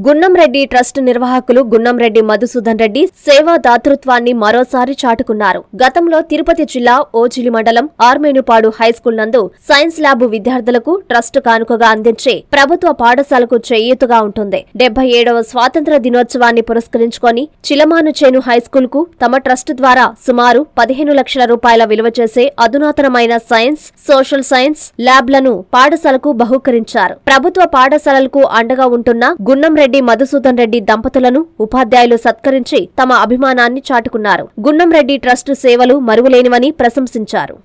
గున్నంరెడ్డి trust నిర్వాహకులు గున్నంరెడ్డి మధుసూదన్ రెడ్డి సేవా దాతృత్వాన్ని మరోసారి చాటుకున్నారు గతంలో తిరుపతి జిల్లా ఓజిలి మండలం ఆర్మేనుపాడు హైస్కూల్ నందు సైన్స్ ల్యాబ్ విద్యార్థులకు ట్రస్ట్ కానుకగా అందించే ప్రభుత్వ పాఠశాలకు చేయూతుగా ఉంటుంది డెబ్బై ఏడవ స్వాతంత్ర దినోత్సవాన్ని పురస్కరించుకొని చిలమానుచేను హైస్కూల్ కు తమ ట్రస్ట్ ద్వారా సుమారు పదిహేను లక్షల రూపాయల విలువ చేసే అధునాతనమైన సైన్స్ సోషల్ సైన్స్ ల్యాబ్లను పాఠశాలకు బహూకరించారు ప్రభుత్వ పాఠశాలలకు అండగా ఉంటున్న గున్నంరెడ్డి మధుసూదన్ రెడ్డి దంపతులను ఉపాధ్యాయులు సత్కరించి తమ అభిమానాన్ని చాటుకున్నారు గున్నంరెడ్డి ట్రస్ట్ సేవలు మరువలేనివని ప్రశంసించారు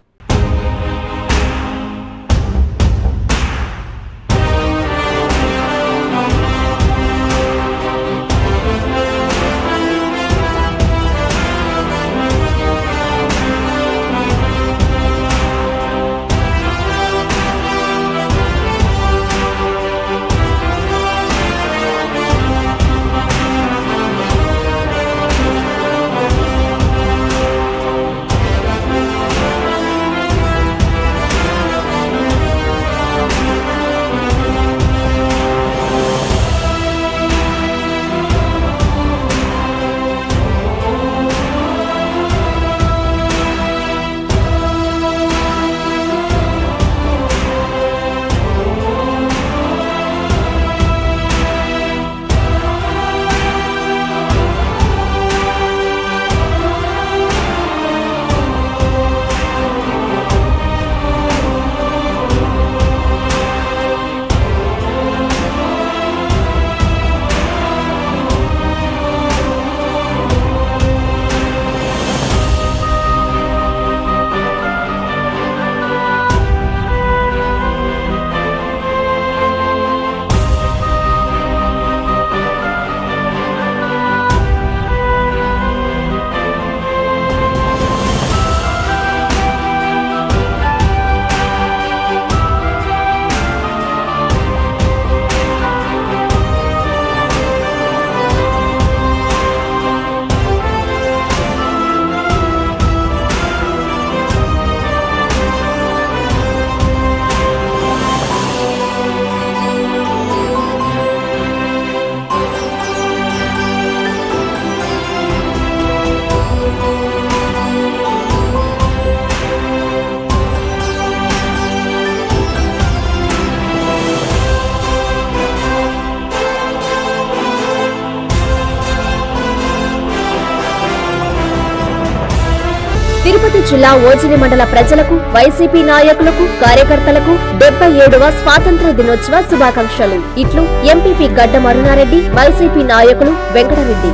తిరుపతి జిల్లా ఓజిలి మండల ప్రజలకు వైసీపీ నాయకులకు కార్యకర్తలకు డెబ్బై ఏడవ స్వాతంత్ర దినోత్సవ శుభాకాంక్షలు ఇట్లు ఎంపీపీ గడ్డ మరునారెడ్డి వైసీపీ నాయకులు వెంకటరెడ్డి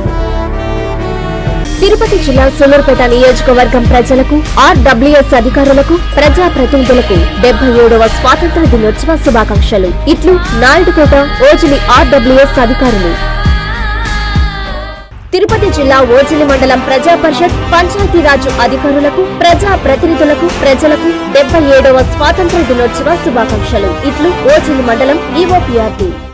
తిరుపతి జిల్లా సూలూరుపేట నియోజకవర్గం ప్రజలకు ఆర్డబ్ల్యూఎస్ అధికారులకు ప్రజా ప్రతినిధులకు డెబ్బై ఏడవ స్వాతంత్ర దినోత్సవ శుభాకాంక్షలు ఇట్లు నాయుడుపేట ఓజిలి ఆర్డబ్ల్యూఎస్ అధికారులు తిరుపతి జిల్లా ఓజిలి మండలం ప్రజా పరిషత్ పంచాయతీరాజ్ అధికారులకు ప్రజా ప్రతినిధులకు ప్రజలకు డెబ్బై ఏడవ స్వాతంత్ర దినోత్సవ శుభాకాంక్షలు ఇట్లు ఓజిలి మండలం ఈఓపీఆర్టీ